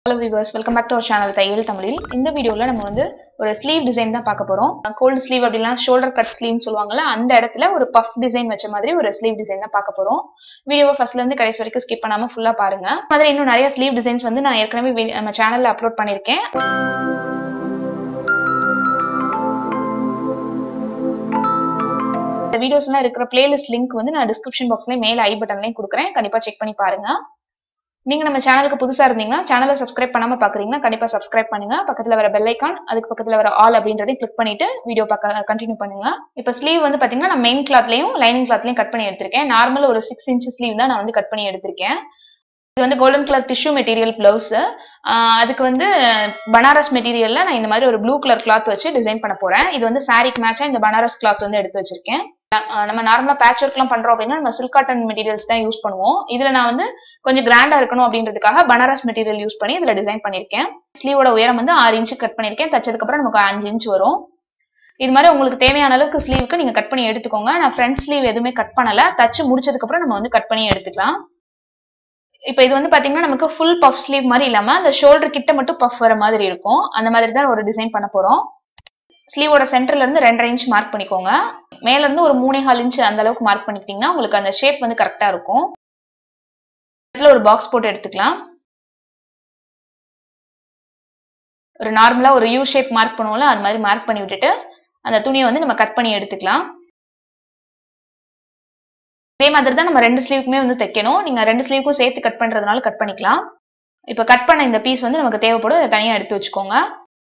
hello viewers welcome back to our channel தையல் தமிழில் இந்த வீடியோவில் நம்ம வந்து ஒரு ஸ்லீவ் டிசைன் தான் பார்க்க போகிறோம் கோல்டு ஸ்லீவ் அப்படின்னா ஷோல்டர் கட் ஸ்லீவ்னு சொல்லுவாங்கல்ல அந்த இடத்துல ஒரு பஃப் டிசைன் வச்ச மாதிரி ஒரு ஸ்லீவ் டிசைன் தான் பார்க்க போகிறோம் வீடியோவை ஃபர்ஸ்ட்ல இருந்து கடைசி வரைக்கும் ஸ்கிப் பண்ணாமல் ஃபுல்லாக பாருங்க இந்த மாதிரி இன்னும் நிறைய ஸ்லீவ் டிசைன்ஸ் வந்து நான் ஏற்கனவே வி- நம்ம சேனலில் அப்லோட் பண்ணியிருக்கேன் இந்த வீடியோஸ்லாம் இருக்கிற பிளேலிஸ்ட் லிங்க் வந்து நான் டிஸ்கிரிப்ஷன் பாக்ஸ்லேயும் மேலே ஐ பட்டன்லையும் கொடுக்குறேன் கண்டிப்பாக செக் பண்ணி பாருங்க நீங்க நம்ம சேனலுக்கு புதுசா இருந்தீங்கன்னா சேனலை சப்ஸ்கிரைப் பண்ணாம பாக்குறீங்கன்னா கண்டிப்பா சப்ஸ்கிரைப் பண்ணுங்க பக்கத்துல வர பெல் ஐக்கான் அதுக்கு பக்கத்துல வர ஆல் அப்படின்றதையும் கிளிக் பண்ணிட்டு வீடியோ பார்க்க கண்டினியூ பண்ணுங்க இப்போ ஸ்லீவ் வந்து பாத்தீங்கன்னா நான் மெயின் கிளாத்லயும் லைனிங் கிளாத்லயும் கட் பண்ணி எடுத்திருக்கேன் நார்மல் ஒரு சிக்ஸ் இன்ச் ஸ்லீவ் தான் நான் வந்து கட் பண்ணி எடுத்திருக்கேன் இது வந்து golden colour tissue material blouse அதுக்கு வந்து பனாரஸ் மெட்டீரியல்ல நான் இந்த மாதிரி ஒரு ப்ளூ கலர் கிளாத் வச்சு டிசைன் பண்ண போறேன் இது வந்து சாரிக்கு மேட்சா இந்த பனாரஸ் கிளாத் வந்து எடுத்து வச்சிருக்கேன் அஹ் நம்ம நார்மலா பேட்ச் ஒர்க்லாம் பண்றோம் அப்படின்னா நம்ம சில்க் காட்டன் மெட்டீரியல்ஸ் தான் யூஸ் பண்ணுவோம் இதுல நான் வந்து கொஞ்சம் கிராண்டா இருக்கணும் அப்படின்றதுக்காக பனாரஸ் மெட்டீரியல் யூஸ் பண்ணி இதுல டிசைன் பண்ணிருக்கேன் ஸ்லீவோட உயரம் வந்து ஆறு இன்ச்சு கட் பண்ணிருக்கேன் தச்சதுக்கு அப்புறம் நமக்கு அஞ்சு இன்ச் வரும் இது மாதிரி உங்களுக்கு தேவையான அளவுக்கு ஸ்லீவுக்கு நீங்க கட் பண்ணி எடுத்துக்கோங்க நான் ஃப்ரண்ட் ஸ்லீவ் எதுவுமே கட் பண்ணல தச்சு முடிச்சதுக்கு அப்புறம் நம்ம வந்து கட் பண்ணி எடுத்துக்கலாம் இப்போ இது வந்து பாத்தீங்கன்னா நமக்கு ஃபுல் பஃப் ஸ்லீவ் மாதிரி இல்லாம அந்த ஷோல்டர் கிட்ட மட்டும் பஃப் வர மாதிரி இருக்கும் அந்த மாதிரி தான் ஒரு டிசைன் பண்ண போறோம் ஸ்லீவோட சென்டர்ல இருந்து ரெண்டரை இன்ச் மார்க் பண்ணிக்கோங்க மேல இருந்து ஒரு மூணே கால் இன்ச் அந்த அளவுக்கு மார்க் பண்ணிக்கிட்டீங்கன்னா உங்களுக்கு அந்த ஷேப் வந்து கரெக்டா இருக்கும் இதுல ஒரு பாக்ஸ் போட்டு எடுத்துக்கலாம் ஒரு நார்மலா ஒரு யூ ஷேப் மார்க் பண்ணுவோம்ல அது மாதிரி மார்க் பண்ணி விட்டுட்டு அந்த துணியை வந்து நம்ம கட் பண்ணி எடுத்துக்கலாம் இதே மாதிரி தான் நம்ம ரெண்டு ஸ்லீவுக்குமே வந்து தைக்கணும் நீங்க ரெண்டு ஸ்லீவுக்கும் சேர்த்து கட் பண்றதுனால கட் பண்ணிக்கலாம் இப்போ கட் பண்ண இந்த பீஸ் வந்து நமக்கு தேவைப்படும் அதை தனியா எடுத்து வச்சுக்கோங்க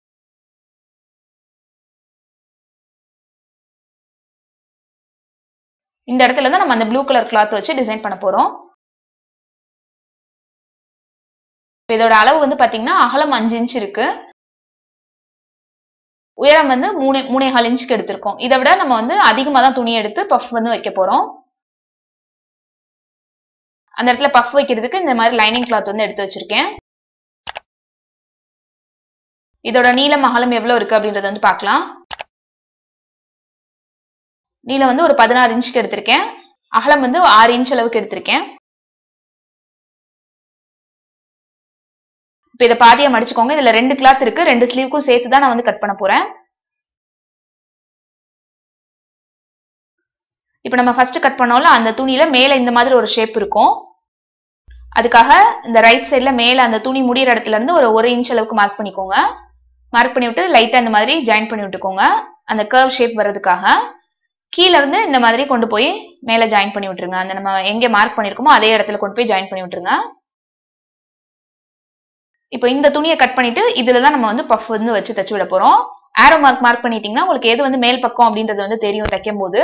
இந்த இடத்துல தான் நம்ம அந்த ப்ளூ கலர் கிளாத் வச்சு டிசைன் பண்ண போறோம் இப்ப இதோட அளவு வந்து பாத்தீங்கன்னா அகலம் அஞ்சு இன்ச் இருக்கு உயரம் வந்து மூணு மூணே கால் இன்ச்சுக்கு எடுத்திருக்கோம் இதை விட நம்ம வந்து அதிகமா தான் துணி எடுத்து பஃப் வந்து வைக்க போறோம் அந்த இடத்துல பஃப் வைக்கிறதுக்கு இந்த மாதிரி லைனிங் கிளாத் வந்து எடுத்து வச்சிருக்கேன் இதோட நீளம் அகலம் எவ்வளவு இருக்கு அப்படின்றத வந்து பார்க்கலாம் நீளம் வந்து ஒரு பதினாறு இன்ச்சுக்கு எடுத்திருக்கேன் அகலம் வந்து ஆறு இன்ச் அளவுக்கு எடுத்திருக்கேன் இப்போ இதை பாதியா மடிச்சுக்கோங்க இதுல ரெண்டு கிளாத் இருக்கு ரெண்டு ஸ்லீவுக்கும் சேர்த்து தான் நான் வந்து கட் பண்ண போறேன் இப்போ நம்ம ஃபர்ஸ்ட் கட் பண்ணோம்ல அந்த துணியில மேல இந்த மாதிரி ஒரு ஷேப் இருக்கும் அதுக்காக இந்த ரைட் சைடுல மேல அந்த துணி முடியிற இடத்துல இருந்து ஒரு ஒரு இன்ச் அளவுக்கு மார்க் பண்ணிக்கோங்க மார்க் பண்ணி விட்டு லைட்டா இந்த மாதிரி ஜாயின் பண்ணி விட்டுக்கோங்க அந்த கர்வ் ஷேப் வர்றதுக்காக கீழ இருந்து இந்த மாதிரி கொண்டு போய் மேல ஜாயின் பண்ணி விட்டுருங்க அந்த நம்ம எங்க மார்க் பண்ணிருக்கோமோ அதே இடத்துல கொண்டு போய் ஜாயின் பண்ணி விட்டுருங்க இப்போ இந்த துணியை கட் பண்ணிட்டு இதுல தான் நம்ம வந்து பஃப் வந்து வச்சு தச்சு விட போறோம் ஆரோ மார்க் மார்க் பண்ணிட்டீங்கன்னா உங்களுக்கு எது வந்து மேல் பக்கம் அப்படின்றது வந்து தெரியும் தைக்கும் போது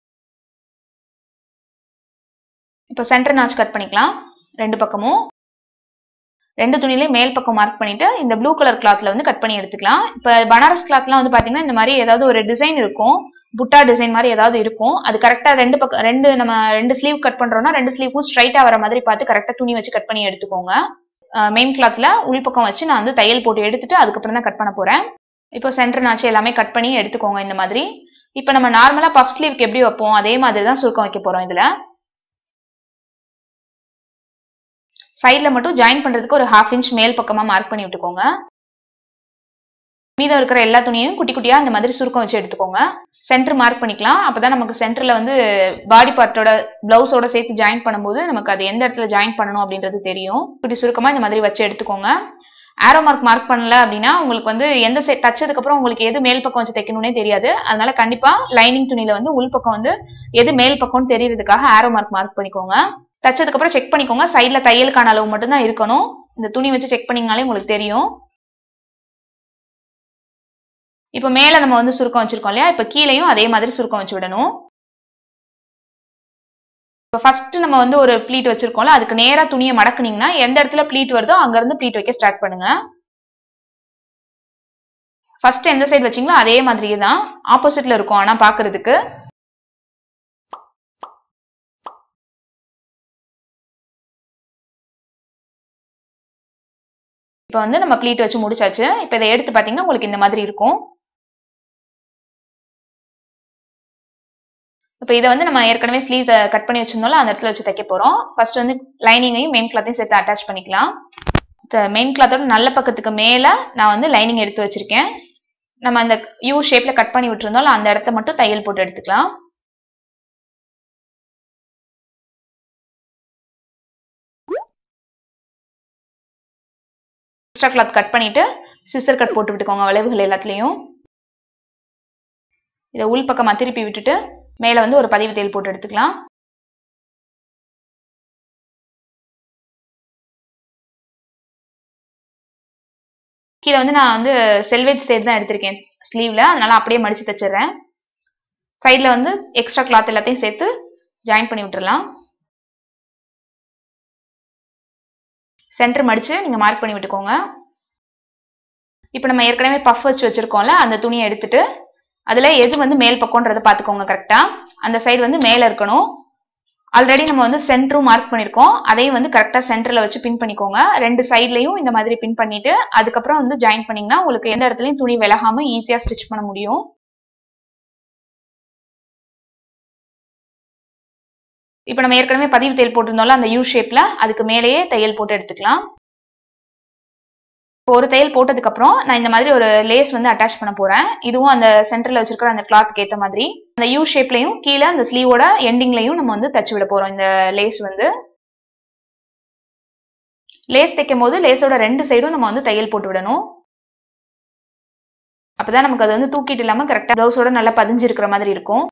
இப்போ சென்டர் நாச் கட் பண்ணிக்கலாம் ரெண்டு பக்கமும் ரெண்டு துணிலையும் மேல் பக்கம் மார்க் பண்ணிட்டு இந்த ப்ளூ கலர் கிளாத்ல வந்து கட் பண்ணி எடுத்துக்கலாம் இப்போ பனாரஸ் கிளாத்லாம் வந்து பாத்தீங்கன்னா இந்த மாதிரி ஏதாவது ஒரு டிசைன் இருக்கும் புட்டா டிசைன் மாதிரி ஏதாவது இருக்கும் அது கரெக்டா ரெண்டு பக்கம் ரெண்டு நம்ம ரெண்டு ஸ்லீவ் கட் பண்றோம்னா ரெண்டு ஸ்லீவ்க்கும் ஸ்ட்ரைட்டா வர மாதிரி பார்த்து கரெக்டா துணி வச்சு கட் பண்ணி எடுத்துக்கோங்க மெயின் கிளாத்ல உள்பக்கம் வச்சு நான் வந்து தையல் போட்டு எடுத்துட்டு அதுக்கப்புறம் தான் கட் பண்ண போறேன் இப்போ சென்டர் நாச்சு எல்லாமே கட் பண்ணி எடுத்துக்கோங்க இந்த மாதிரி இப்போ நம்ம நார்மலா பஃப் ஸ்லீவ்க்கு எப்படி வைப்போம் அதே மாதிரி தான் சுருக்கம் வைக்க போறோம் இதுல சைட்ல மட்டும் ஜாயின் பண்றதுக்கு ஒரு ஹாஃப் இன்ச் மேல் பக்கமா மார்க் பண்ணி விட்டுக்கோங்க மீதம் இருக்கிற எல்லா துணியையும் குட்டி குட்டியா இந்த மாதிரி சுருக்கம் வச்சு எடுத்துக்கோங்க சென்டர் மார்க் பண்ணிக்கலாம் அப்பதான் நமக்கு சென்டர்ல வந்து பாடி பார்ட்டோட பிளவுஸோட சேர்த்து ஜாயின் பண்ணும்போது நமக்கு அது எந்த இடத்துல ஜாயின் பண்ணணும் அப்படின்றது தெரியும் குட்டி சுருக்கமா இந்த மாதிரி வச்சு எடுத்துக்கோங்க ஆரோ மார்க் மார்க் பண்ணல அப்படின்னா உங்களுக்கு வந்து எந்த சைட் தச்சதுக்கு அப்புறம் உங்களுக்கு எது மேல் பக்கம் வச்சு தைக்கணும்னே தெரியாது அதனால கண்டிப்பா லைனிங் துணியில வந்து உள் பக்கம் வந்து எது மேல் பக்கம்னு தெரியறதுக்காக ஆரோ மார்க் மார்க் பண்ணிக்கோங்க தச்சதுக்கு அப்புறம் செக் பண்ணிக்கோங்க சைட்ல தையலுக்கான அளவு மட்டும் தான் இருக்கணும் இந்த துணி வச்சு செக் பண்ணீங்கனாலே உங்களுக்கு தெரியும் இப்போ மேல நம்ம வந்து சுருக்கம் வச்சிருக்கோம் இல்லையா இப்போ கீழேயும் அதே மாதிரி சுருக்கம் வச்சு விடணும் இப்போ ஃபர்ஸ்ட் நம்ம வந்து ஒரு ப்ளீட் வச்சிருக்கோம்ல அதுக்கு நேரா துணியை மடக்குனீங்கன்னா எந்த இடத்துல ப்ளீட் வருதோ அங்க இருந்து ப்ளீட் வைக்க ஸ்டார்ட் பண்ணுங்க ஃபர்ஸ்ட் எந்த சைடு வச்சீங்களோ அதே மாதிரியே தான் ஆப்போசிட்ல இருக்கும் ஆனா பாக்குறதுக்கு இப்போ வந்து நம்ம ப்ளீட் வச்சு முடிச்சாச்சு இப்போ இதை எடுத்து பார்த்தீங்கன்னா உங்களுக்கு இந்த மாதிரி இருக்கும் இப்போ இதை வந்து நம்ம ஏற்கனவே ஸ்லீவ் கட் பண்ணி வச்சிருந்தோம்ல அந்த இடத்துல வச்சு தைக்க போறோம் ஃபர்ஸ்ட் வந்து லைனிங்கையும் மெயின் கிளாத்தையும் சேர்த்து அட்டாச் பண்ணிக்கலாம் மெயின் கிளாத்தோட நல்ல பக்கத்துக்கு மேல நான் வந்து லைனிங் எடுத்து வச்சிருக்கேன் நம்ம அந்த யூ ஷேப்ல கட் பண்ணி விட்டுருந்தோம்ல அந்த இடத்த மட்டும் தையல் போட்டு எடுத்துக்கலாம் எக்ஸ்ட்ரா கிளாத் கட் பண்ணிட்டு சிசர் கட் போட்டு விட்டுக்கோங்க வளைவுகள் எல்லாத்துலேயும் இதை உள் பக்கமாக திருப்பி விட்டுட்டு மேலே வந்து ஒரு பதிவு தையல் போட்டு எடுத்துக்கலாம் கீழே வந்து நான் வந்து செல்வேஜ் ஸ்டேட் தான் எடுத்திருக்கேன் ஸ்லீவ்ல அதனால அப்படியே மடிச்சு தைச்சிடுறேன் சைடில் வந்து எக்ஸ்ட்ரா கிளாத் எல்லாத்தையும் சேர்த்து ஜாயின் பண்ணி விட்டுறலாம் சென்டர் மடிச்சு நீங்கள் மார்க் பண்ணி விட்டுக்கோங்க இப்போ நம்ம ஏற்கனவே பஃப் வச்சு வச்சிருக்கோம்ல அந்த துணியை எடுத்துட்டு அதில் எது வந்து மேல் பக்கம்ன்றதை பார்த்துக்கோங்க கரெக்டாக அந்த சைடு வந்து மேலே இருக்கணும் ஆல்ரெடி நம்ம வந்து சென்டரும் மார்க் பண்ணியிருக்கோம் அதையும் வந்து கரெக்டாக சென்டரில் வச்சு பின் பண்ணிக்கோங்க ரெண்டு சைட்லையும் இந்த மாதிரி பின் பண்ணிட்டு அதுக்கப்புறம் வந்து ஜாயின் பண்ணிங்கன்னா உங்களுக்கு எந்த இடத்துலையும் துணி விலகாம ஈஸியாக ஸ்டிச் பண்ண முடியும் இப்போ நம்ம ஏற்கனவே பதிவு தையல் போட்டிருந்தோம்ல அந்த யூ ஷேப்ல அதுக்கு மேலேயே தையல் போட்டு எடுத்துக்கலாம் ஒரு தையல் போட்டதுக்கு அப்புறம் நான் இந்த மாதிரி ஒரு லேஸ் வந்து அட்டாச் பண்ண போறேன் இதுவும் அந்த சென்டர்ல வச்சிருக்கிற அந்த கிளாத்துக்கு ஏத்த மாதிரி அந்த யூ ஷேப்லயும் கீழே அந்த ஸ்லீவோட எண்டிங்லயும் நம்ம வந்து தச்சு விட போறோம் இந்த லேஸ் வந்து லேஸ் தைக்கும் போது லேஸோட ரெண்டு சைடும் நம்ம வந்து தையல் போட்டு விடணும் அப்பதான் நமக்கு அது வந்து தூக்கிட்டு இல்லாம கரெக்டா ப்ளவுஸோட நல்லா பதிஞ்சு இருக்கிற மாதிரி இருக்கும்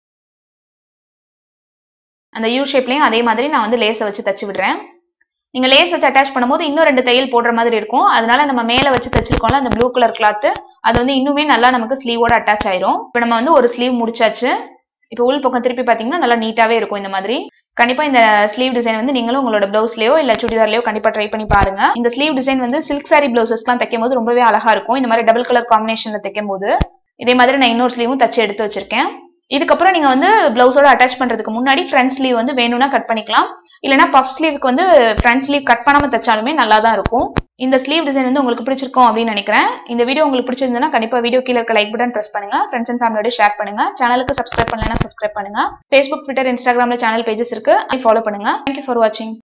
அந்த யூ ஷேப்லயும் அதே மாதிரி நான் வந்து லேஸை வச்சு தச்சு விடுறேன் நீங்க லேஸ் வச்சு அட்டாச் பண்ணும்போது இன்னும் ரெண்டு தையல் போடுற மாதிரி இருக்கும் அதனால நம்ம மேல வச்சு தச்சிருக்கோம்ல அந்த ப்ளூ கலர் கிளாத் அது வந்து இன்னுமே நல்லா நமக்கு ஸ்லீவோட அட்டாச் ஆயிரும் இப்போ நம்ம வந்து ஒரு ஸ்லீவ் முடிச்சாச்சு இப்போ உள் பக்கம் திருப்பி பாத்தீங்கன்னா நல்லா நீட்டாவே இருக்கும் இந்த மாதிரி கண்டிப்பா இந்த ஸ்லீவ் டிசைன் வந்து நீங்களும் உங்களோட பிளவுஸ்லயோ இல்ல சுடிதார்லயோ கண்டிப்பா ட்ரை பண்ணி பாருங்க இந்த ஸ்லீவ் டிசைன் வந்து சில்க் சாரி பிளவுசஸ்லாம் தைக்கும் போது ரொம்பவே அழகா இருக்கும் இந்த மாதிரி டபுள் கலர் காம்பினேஷன்ல தைக்கும் போது இதே மாதிரி நான் இன்னொரு ஸ்லீவும் தச்சு எடுத்து வச்சிருக்கேன் இதுக்கப்புறம் நீங்க வந்து பிளவுஸோட அட்டாச் பண்றதுக்கு முன்னாடி ஃப்ரண்ட் ஸ்லீவ் வந்து வேணும்னா கட் பண்ணிக்கலாம் இல்லைனா பஃப் ஸ்லீவுக்கு வந்து ஃப்ரண்ட் ஸ்லீவ் கட் பண்ணாம தைச்சாலுமே நல்லா தான் இருக்கும் இந்த ஸ்லீவ் டிசைன் வந்து உங்களுக்கு பிடிச்சிருக்கும் அப்படின்னு நினைக்கிறேன் இந்த வீடியோ உங்களுக்கு பிடிச்சிருந்ததுன்னா கண்டிப்பா வீடியோ கீழே இருக்க லைக் பட்டன் பிரஸ் பண்ணுங்க ஃப்ரெண்ட்ஸ் அண்ட் ஃபேமிலியோட ஷேர் பண்ணுங்க சேனலுக்கு சப்ஸ்கிரைப் பண்ணலன்னா சப்ஸ்கிரைப் பண்ணுங்க ஃபேஸ்புக் ட்விட்டர் இன்ஸ்டாகிராம்ல சேனல் பேஜஸ் இருக்கு ஃபாலோ பண்ணுங்க தேங்க்யூ ஃபார் வாட்சிங்